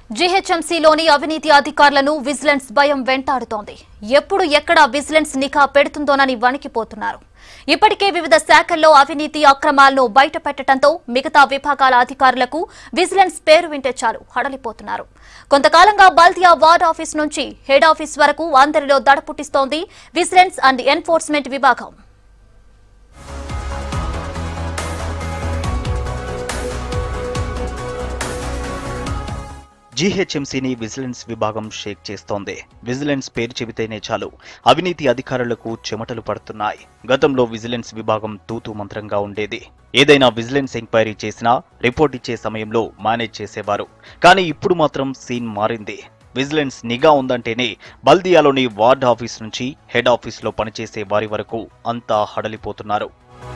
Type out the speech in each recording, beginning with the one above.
జీహెచ్ఎంసీలోని అవినీతి అధికారులను విజిలెన్స్ భయం వెంటాడుతోంది ఎప్పుడు ఎక్కడ విజిలెన్స్ నిఘా పెడుతుందోనని వణికిపోతున్నారు ఇప్పటికే వివిధ శాఖల్లో అవినీతి అక్రమాలను బయటపెట్టడంతో మిగతా విభాగాల అధికారులకు విజిలెన్స్ పేరు వింటే చాలు హడలిపోతున్నారు కొంతకాలంగా బల్దియా వార్డ్ ఆఫీస్ నుంచి హెడ్ ఆఫీస్ వరకు అందరిలో దడ పుట్టిస్తోంది విజిలెన్స్ అండ్ ఎన్ఫోర్స్మెంట్ విభాగం జీహెచ్ఎంసీని విజిలెన్స్ విభాగం షేక్ చేస్తోంది విజిలెన్స్ పేరు చెబితేనే చాలు అవినీతి అధికారులకు చెమటలు పడుతున్నాయి గతంలో విజిలెన్స్ విభాగం తూతూ మంత్రంగా ఉండేది ఏదైనా విజిలెన్స్ ఎంక్వైరీ చేసినా రిపోర్ట్ ఇచ్చే సమయంలో మేనేజ్ చేసేవారు కానీ ఇప్పుడు మాత్రం సీన్ మారింది విజిలెన్స్ నిఘా ఉందంటేనే బల్దియాలోని వార్డ్ ఆఫీస్ నుంచి హెడ్ ఆఫీస్లో పనిచేసే వారి వరకు అంతా హడలిపోతున్నారు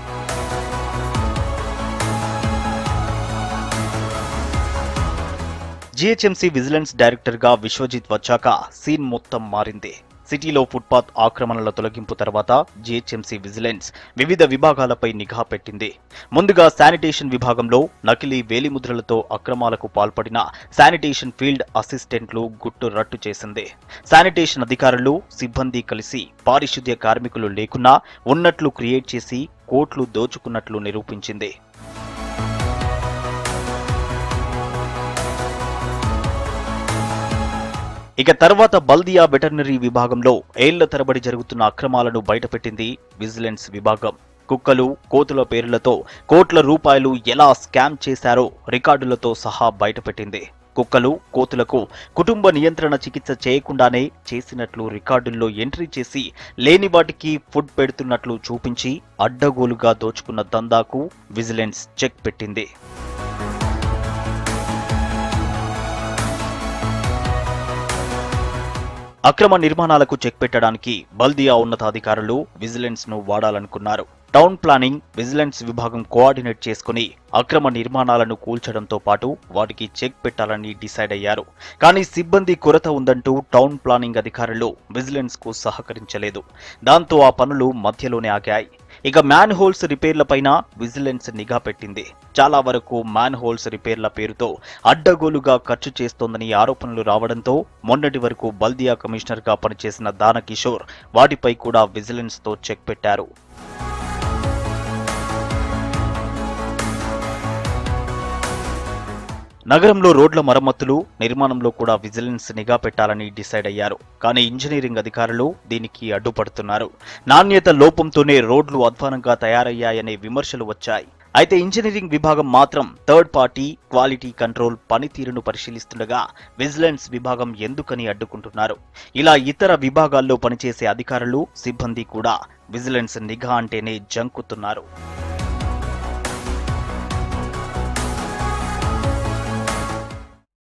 జీహెచ్ఎంసీ విజిలెన్స్ డైరెక్టర్ గా విశ్వజిత్ వచ్చాక సీన్ మొత్తం మారింది సిటీలో ఫుట్పాత్ ఆక్రమణల తొలగింపు తర్వాత జీహెచ్ఎంసీ విజిలెన్స్ వివిధ విభాగాలపై నిఘా పెట్టింది ముందుగా శానిటేషన్ విభాగంలో నకిలీ వేలిముద్రలతో అక్రమాలకు పాల్పడిన శానిటేషన్ ఫీల్డ్ అసిస్టెంట్లు గుట్టు రట్టు చేసింది శానిటేషన్ అధికారులు సిబ్బంది కలిసి పారిశుద్ధ్య కార్మికులు లేకున్నా ఉన్నట్లు క్రియేట్ చేసి కోట్లు దోచుకున్నట్లు నిరూపించింది ఇక తర్వాత బల్దియా వెటర్నరీ విభాగంలో ఏళ్ల తరబడి జరుగుతున్న అక్రమాలను బయటపెట్టింది విజిలెన్స్ విభాగం కుక్కలు కోతుల పేర్లతో కోట్ల రూపాయలు ఎలా స్కామ్ చేశారో రికార్డులతో సహా బయటపెట్టింది కుక్కలు కోతులకు కుటుంబ నియంత్రణ చికిత్స చేయకుండానే చేసినట్లు రికార్డుల్లో ఎంట్రీ చేసి లేని వాటికి ఫుడ్ పెడుతున్నట్లు చూపించి అడ్డగోలుగా దోచుకున్న దందాకు విజిలెన్స్ చెక్ పెట్టింది అక్రమ నిర్మాణాలకు చెక్ పెట్టడానికి బల్దియా ఉన్నతాధికారులు విజిలెన్స్ ను వాడాలనుకున్నారు టౌన్ ప్లానింగ్ విజిలెన్స్ విభాగం కోఆర్డినేట్ చేసుకుని అక్రమ నిర్మాణాలను కూల్చడంతో పాటు వాటికి చెక్ పెట్టాలని డిసైడ్ అయ్యారు కానీ సిబ్బంది కొరత ఉందంటూ టౌన్ ప్లానింగ్ అధికారులు విజిలెన్స్ కు సహకరించలేదు దాంతో ఆ పనులు మధ్యలోనే ఆగాయి ఇక మ్యాన్ హోల్స్ రిపేర్లపైన విజిలెన్స్ నిఘా పెట్టింది చాలా వరకు మ్యాన్ హోల్స్ రిపేర్ల పేరుతో అడ్డగోలుగా ఖర్చు చేస్తోందని ఆరోపణలు రావడంతో మొన్నటి వరకు బల్దియా కమిషనర్ గా పనిచేసిన దాన కిషోర్ వాటిపై కూడా విజిలెన్స్ తో చెక్ పెట్టారు నగరంలో రోడ్ల మరమ్మతులు నిర్మాణంలో కూడా విజిలెన్స్ నిఘా పెట్టాలని డిసైడ్ అయ్యారు కానీ ఇంజనీరింగ్ అధికారులు దీనికి అడ్డుపడుతున్నారు నాణ్యత లోపంతోనే రోడ్లు అధ్వానంగా తయారయ్యాయనే విమర్శలు వచ్చాయి అయితే ఇంజనీరింగ్ విభాగం మాత్రం థర్డ్ పార్టీ క్వాలిటీ కంట్రోల్ పనితీరును పరిశీలిస్తుండగా విజిలెన్స్ విభాగం ఎందుకని అడ్డుకుంటున్నారు ఇలా ఇతర విభాగాల్లో పనిచేసే అధికారులు సిబ్బంది కూడా విజిలెన్స్ నిఘా అంటేనే జంకుతున్నారు